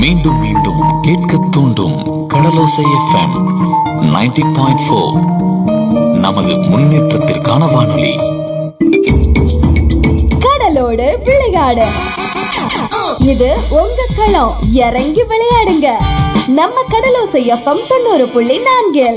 மீண்டும் மீண்டும் கேட்க தூண்டும் கடலோசை எஃப்எம் 90.4 பாயிண்ட் ஃபோர் நமது முன்னேற்றத்திற்கான வானொலி கடலோடு விளையாடு இது உங்க களம் இறங்கி விளையாடுங்க நம்ம கடலோசை எஃப்எம் தொண்ணூறு புள்ளி நான்கில்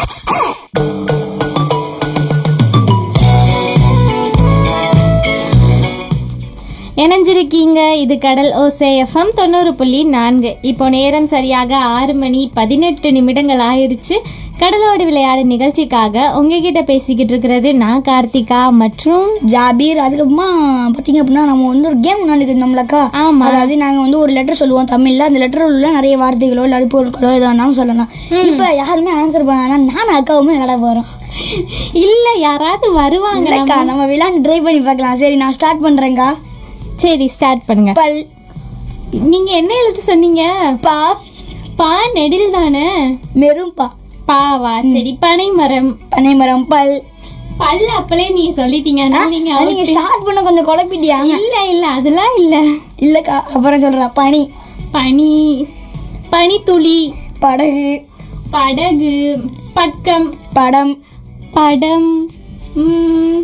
இணைஞ்சிருக்கீங்க இது கடல் ஓசை எஃப்எம் தொண்ணூறு புள்ளி நான்கு இப்போ நேரம் சரியாக ஆறு மணி பதினெட்டு நிமிடங்கள் ஆயிருச்சு கடலோடு விளையாடு நிகழ்ச்சிக்காக உங்ககிட்ட பேசிக்கிட்டு இருக்கிறது நான் கார்த்திகா மற்றும் ஜாபீர் அதுக்கப்புறமா பார்த்தீங்க அப்படின்னா நம்ம வந்து ஒரு கேம் விளையாண்டுட்டு இருந்தோம்லக்கா ஆமா. அதாவது நாங்கள் வந்து ஒரு லெட்டர் சொல்லுவோம் தமிழ்ல அந்த லெட்டர் உள்ள நிறைய வார்த்தைகளோ இல்லை பொருட்களோ எது வேணாலும் சொல்லலாம் இப்போ யாருமே ஆன்சர் பண்ணாங்கன்னா நான் அக்காவுமே விளையாட போகிறோம் இல்ல யாராவது வருவாங்க இல்லைக்கா நம்ம விளையாண்டு ட்ரை பண்ணி பார்க்கலாம் சரி நான் ஸ்டார்ட் பண்ணுறேங்க்கா சரி ஸ்டார்ட் பண்ணுங்க பல் நீங்க என்ன எழுத்து சொன்னீங்க பா பா நெடில் தானே மெரும் பா பாவா சரி பனை மரம் பனைமரம் பல் பல்ல அப்பளே நீங்க சொல்லிட்டீங்க அதனால நீங்க அது நீங்க out. ஸ்டார்ட் பண்ண கொஞ்சம் குழப்பிட்டியாங்க இல்ல இல்ல அதெல்லாம் இல்ல இல்லக்கா அப்புறம் சொல்றேன் பனி பனி பனித்துளி படகு படகு பக்கம் படம் படம் ம்.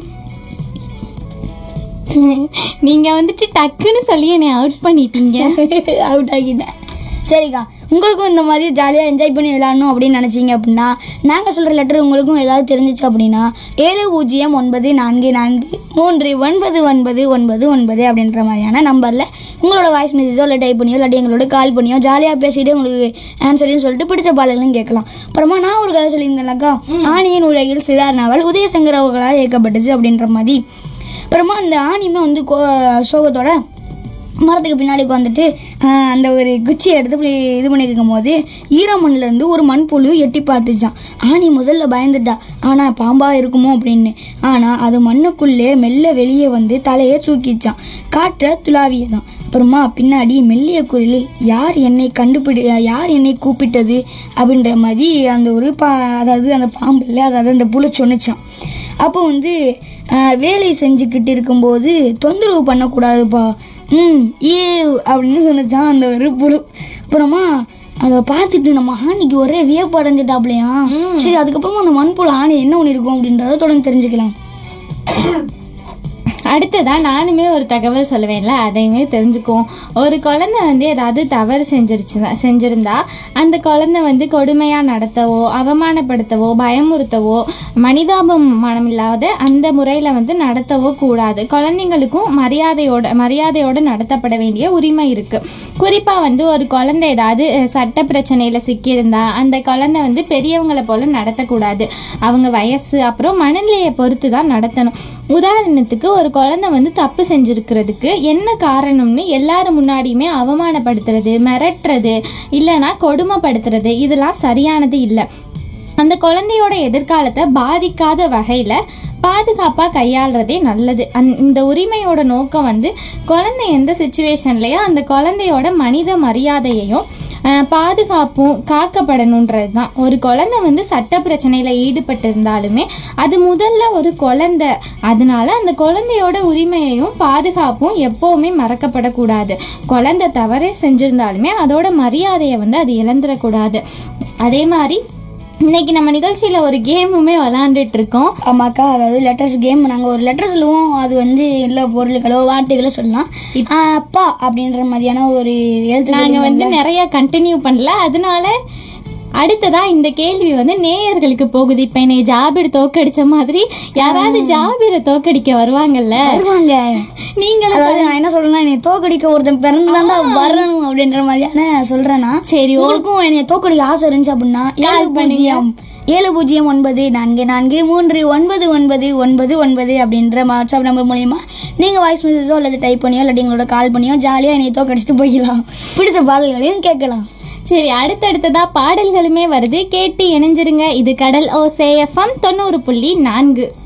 நீங்க வந்துட்டு டக்குன்னு சொல்லி என்னை அவுட் பண்ணிட்டீங்க அவுட் ஆகிட்டேன் சரிக்கா உங்களுக்கும் இந்த மாதிரி ஜாலியாக என்ஜாய் பண்ணி விளையாடணும் அப்படின்னு நினச்சிங்க அப்படின்னா நாங்கள் சொல்கிற லெட்டர் உங்களுக்கும் ஏதாவது தெரிஞ்சிச்சு அப்படின்னா ஏழு பூஜ்ஜியம் ஒன்பது நான்கு நான்கு மூன்று ஒன்பது ஒன்பது ஒன்பது ஒன்பது அப்படின்ற மாதிரியான நம்பரில் உங்களோட வாய்ஸ் மெசேஜோ இல்லை டைப் பண்ணியோ இல்லாட்டி எங்களோட கால் பண்ணியோ ஜாலியாக பேசிட்டு உங்களுக்கு ஆன்சரையும் சொல்லிட்டு பிடிச்ச பாடல்களும் கேட்கலாம் அப்புறமா நான் ஒரு கதை சொல்லியிருந்தேன்லக்கா ஆணியின் உலகில் சிறார் நாவல் உதயசங்கர் அவர்களால் இயக்கப்பட்டுச்சு அப்படின்ற மாதிரி அப்புறமா அந்த ஆணியுமே வந்து கோ சோகத்தோட மரத்துக்கு பின்னாடி உட்காந்துட்டு அந்த ஒரு குச்சியை எடுத்து இப்படி இது பண்ணிருக்கும் போது ஈரமண்ணிலேருந்து ஒரு மண்புழு எட்டி பார்த்துச்சான் ஆனி முதல்ல பயந்துட்டா ஆனால் பாம்பா இருக்குமோ அப்படின்னு ஆனால் அது மண்ணுக்குள்ளே மெல்ல வெளியே வந்து தலையை தூக்கிச்சான் காற்றை துளாவியதான் அப்புறமா பின்னாடி மெல்லிய குரலில் யார் என்னை கண்டுபிடி யார் என்னை கூப்பிட்டது அப்படின்ற மாதிரி அந்த ஒரு பா அதாவது அந்த பாம்பு இல்லை அதாவது அந்த புழு சொன்னுச்சான் அப்போ வந்து ஆஹ், வேலை செஞ்சுக்கிட்டு இருக்கும்போது தொந்தரவு பண்ணக்கூடாதுப்பா ம் ஏ அப்படின்னு சொன்னச்சான் அந்த ஒரு புழு அப்புறமா அதை பார்த்துட்டு நம்ம ஆணிக்கு ஒரே வியப்பு அடைஞ்சிட்டாப்லையா சரி அதுக்கப்புறமா அந்த மண்புழு ஆணி என்ன பண்ணியிருக்கோம் அப்படின்றத தொடர்ந்து தெரிஞ்சுக்கலாம் அடுத்ததா நானுமே ஒரு தகவல் சொல்லுவேன்ல அதையுமே தெரிஞ்சுக்குவோம் ஒரு குழந்தை வந்து ஏதாவது தவறு செஞ்சிருச்சு செஞ்சிருந்தா அந்த குழந்தை வந்து கொடுமையாக நடத்தவோ அவமானப்படுத்தவோ பயமுறுத்தவோ மனிதாபம் மனமில்லாத அந்த முறையில் வந்து நடத்தவோ கூடாது குழந்தைங்களுக்கும் மரியாதையோட மரியாதையோட நடத்தப்பட வேண்டிய உரிமை இருக்கு குறிப்பாக வந்து ஒரு குழந்தை ஏதாவது அஹ், சட்ட பிரச்சனையில் சிக்கியிருந்தா அந்த குழந்தை வந்து பெரியவங்களை போல நடத்தக்கூடாது அவங்க வயசு அப்புறம் மனநிலையை பொறுத்து தான் நடத்தணும் உதாரணத்துக்கு ஒரு குழந்தை வந்து தப்பு செஞ்சிருக்கிறதுக்கு என்ன காரணம்னு எல்லாரும் முன்னாடியுமே அவமானப்படுத்துறது மிரட்டுறது இல்லைன்னா கொடுமைப்படுத்துறது இதெல்லாம் சரியானது இல்லை அந்த குழந்தையோட எதிர்காலத்தை பாதிக்காத வகையில் பாதுகாப்பாக கையாளுறதே நல்லது அந் இந்த உரிமையோட நோக்கம் வந்து குழந்தை எந்த சுச்சுவேஷன்லையோ அந்த குழந்தையோட மனித மரியாதையையும் அஹ், பாதுகாப்பும் காக்கப்படணுன்றது தான் ஒரு குழந்தை வந்து சட்ட பிரச்சனையில் ஈடுபட்டு இருந்தாலுமே அது முதல்ல ஒரு குழந்தை அதனால அந்த குழந்தையோட உரிமையையும் பாதுகாப்பும் எப்போவுமே மறக்கப்படக்கூடாது குழந்தை தவறே செஞ்சிருந்தாலுமே அதோட மரியாதையை வந்து அது இழந்துடக்கூடாது அதே மாதிரி இன்னைக்கு நம்ம நிகழ்ச்சியில் ஒரு கேமுமே விளாண்டுட்டு இருக்கோம் ஆமாக்கா அதாவது லெட்டர்ஸ் கேம் நாங்கள் ஒரு லெட்டர் சொல்லுவோம் அது வந்து இல்லை பொருட்களோ வார்த்தைகளோ சொல்லலாம் ஆஹ் அப்பா அப்படின்ற மாதிரியான ஒரு எழுத்து நாங்க வந்து நிறைய கண்டினியூ பண்ணல அதனால அடுத்ததா இந்த கேள்வி வந்து நேயர்களுக்கு போகுது இப்ப என்னை ஜாபிர் தோக்கடிச்ச மாதிரி யாராவது ஜாபிரை தோக்கடிக்க வருவாங்கல்ல வருவாங்க நீங்களும் அதாவது நான் என்ன சொல்றேன்னா என்னை தோக்கடிக்க ஒருத்தன் பிறந்தாண்டா வரணும் அப்படின்ற மாதிரியான சொல்றேன்னா சரி, ஓ- உங்களுக்கும் என்னை தோக்கடிக்க ஆசை இருந்துச்சு அப்படின்னா ஏழு பூஜ்ஜியம் ஏழு பூஜ்ஜியம் ஒன்பது நான்கு நான்கு மூன்று ஒன்பது ஒன்பது ஒன்பது ஒன்பது அப்படின்ற வாட்ஸ்அப் நம்பர் மூலியமா நீங்க வாய்ஸ் மெசேஜோ அல்லது டைப் பண்ணியோ இல்லாட்டி எங்களோட கால் பண்ணியோ ஜாலியா என்னை தோக்கடிச்சிட்டு போய்க்கலாம் பிடிச்ச பாடல்களையும் கேட்கலாம் சரி அடுத்தடுத்ததா பாடல்களுமே வருது கேட்டு இணைஞ்சிருங்க இது கடல் ஓசே எஃப்எம் தொண்ணூறு புள்ளி நான்கு